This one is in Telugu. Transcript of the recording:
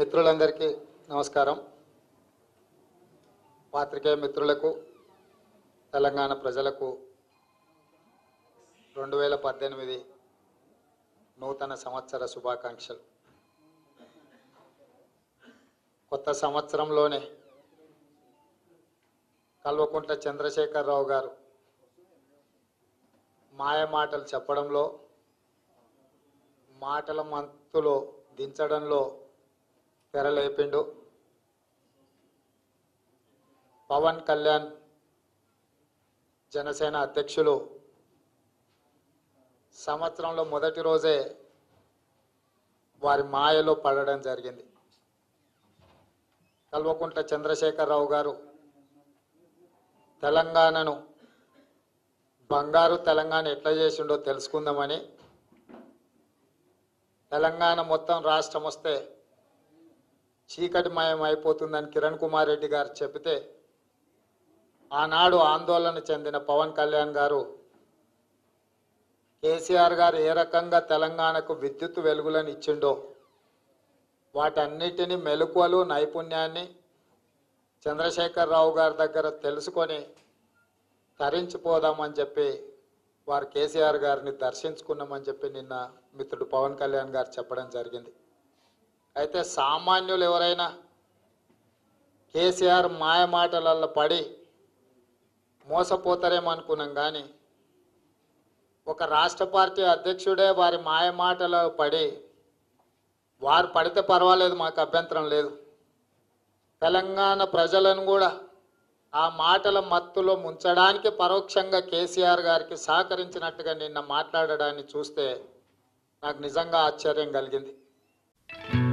మిత్రులందరికీ నమస్కారం పాత్రికేయ మిత్రులకు తెలంగాణ ప్రజలకు రెండు వేల పద్దెనిమిది నూతన సంవత్సర శుభాకాంక్షలు కొత్త సంవత్సరంలోనే కల్వకుంట్ల చంద్రశేఖరరావు గారు మాయ మాటలు చెప్పడంలో మాటల మంతులో దించడంలో తెరలేపిండు పవన్ కళ్యాణ్ జనసేన అధ్యక్షులు సంవత్సరంలో మొదటి రోజే వారి మాయలో పడడం జరిగింది కల్వకుంట్ల చంద్రశేఖరరావు గారు తెలంగాణను బంగారు తెలంగాణ ఎట్లా చేసిండో తెలుసుకుందామని తెలంగాణ మొత్తం రాష్ట్రం వస్తే చీకటిమయం అయిపోతుందని కిరణ్ కుమార్ రెడ్డి గారు చెబితే ఆనాడు ఆందోళన చెందిన పవన్ కళ్యాణ్ గారు కేసీఆర్ గారు ఏ రకంగా తెలంగాణకు విద్యుత్ వెలుగులను ఇచ్చిండో వాటన్నిటిని మెలకువలు నైపుణ్యాన్ని చంద్రశేఖరరావు గారి దగ్గర తెలుసుకొని తరించిపోదామని చెప్పి వారు కేసీఆర్ గారిని దర్శించుకున్నామని చెప్పి నిన్న మిత్రుడు పవన్ కళ్యాణ్ గారు చెప్పడం జరిగింది అయితే సామాన్యులు ఎవరైనా కేసీఆర్ మాయ మాటలలో పడి మోసపోతారేమో అనుకున్నాం కానీ ఒక రాష్ట్ర పార్టీ అధ్యక్షుడే వారి మాయ మాటలో పడి వారు పడితే పర్వాలేదు మాకు అభ్యంతరం లేదు తెలంగాణ ప్రజలను కూడా ఆ మాటల మత్తులో ముంచడానికి పరోక్షంగా కేసీఆర్ గారికి సహకరించినట్టుగా నిన్న మాట్లాడడాన్ని చూస్తే నాకు నిజంగా ఆశ్చర్యం కలిగింది